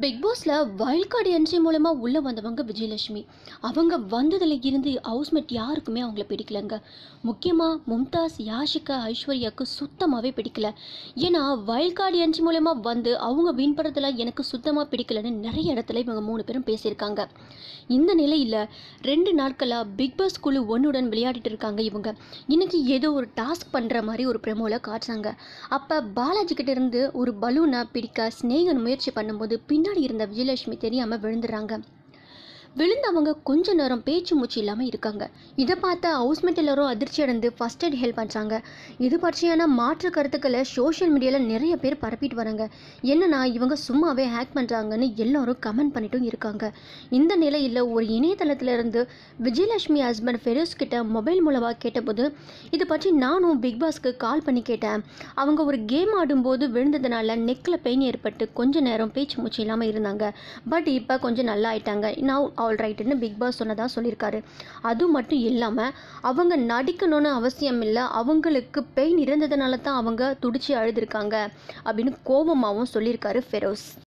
big பாஸில் wild card entry மூலமாக உள்ளே வந்தவங்க விஜயலட்சுமி அவங்க வந்ததில் இருந்து ஹவுஸ்மேட் யாருக்குமே அவங்கள பிடிக்கலங்க முக்கியமாக மும்தாஸ் யாஷிகா ஐஸ்வர்யாவுக்கு சுத்தமாகவே பிடிக்கல ஏன்னா வைல்ட் கார்டு என்ட்ரி மூலமாக வந்து அவங்க வின் பண்ணுறதுல எனக்கு சுத்தமாக பிடிக்கலன்னு நிறைய இடத்துல இவங்க மூணு பேரும் பேசியிருக்காங்க இந்த நிலையில் ரெண்டு நாட்களாக பிக் பாஸ் குழு ஒன்றுடன் விளையாடிட்டு இருக்காங்க இவங்க இன்னைக்கு ஏதோ ஒரு டாஸ்க் பண்ணுற மாதிரி ஒரு ப்ரெமோவில் காட்டுறாங்க அப்போ பாலாஜி கிட்ட இருந்து ஒரு பலூனை பிடிக்க ஸ்னேகன் முயற்சி பண்ணும்போது பின்னாடி இருந்த விஜயலட்சுமி தெரியாமல் விழுந்துடுறாங்க விழுந்தவங்க கொஞ்ச நேரம் பேச்சு மூச்சு இல்லாமல் இருக்காங்க இதை பார்த்த ஹவுஸ்மேட் எல்லாரும் அதிர்ச்சி அடைந்து ஃபர்ஸ்ட் எய்ட் ஹெல்ப் பண்ணுறாங்க இது பற்றியான மாற்று கருத்துக்களை சோஷியல் மீடியாவில் நிறைய பேர் பரப்பிட்டு வராங்க என்னன்னா இவங்க சும்மாவே ஹேக் பண்ணுறாங்கன்னு எல்லாரும் கமெண்ட் பண்ணிட்டும் இருக்காங்க இந்த நிலையில் ஒரு இணையதளத்துல இருந்து விஜயலட்சுமி ஹஸ்பண்ட் ஃபெரோஸ் கிட்ட மொபைல் மூலமாக கேட்டபோது இது பற்றி நானும் பிக் பாஸ்க்கு கால் பண்ணி கேட்டேன் அவங்க ஒரு கேம் ஆடும்போது விழுந்ததுனால நெக்கில் பெயின் ஏற்பட்டு கொஞ்ச நேரம் பேச்சு மூச்சு இல்லாமல் இருந்தாங்க பட் இப்போ கொஞ்சம் நல்லா ஆயிட்டாங்க நான் ஆல் ரைட்டுன்னு பிக் பாஸ் சொன்னதாக சொல்லியிருக்காரு அது மட்டும் இல்லாமல் அவங்க நடிக்கணும்னு அவசியம் இல்லை அவங்களுக்கு பெயின் இருந்ததுனால தான் அவங்க துடிச்சு அழுதுருக்காங்க அப்படின்னு கோபமாகவும் சொல்லியிருக்காரு ஃபெரோஸ்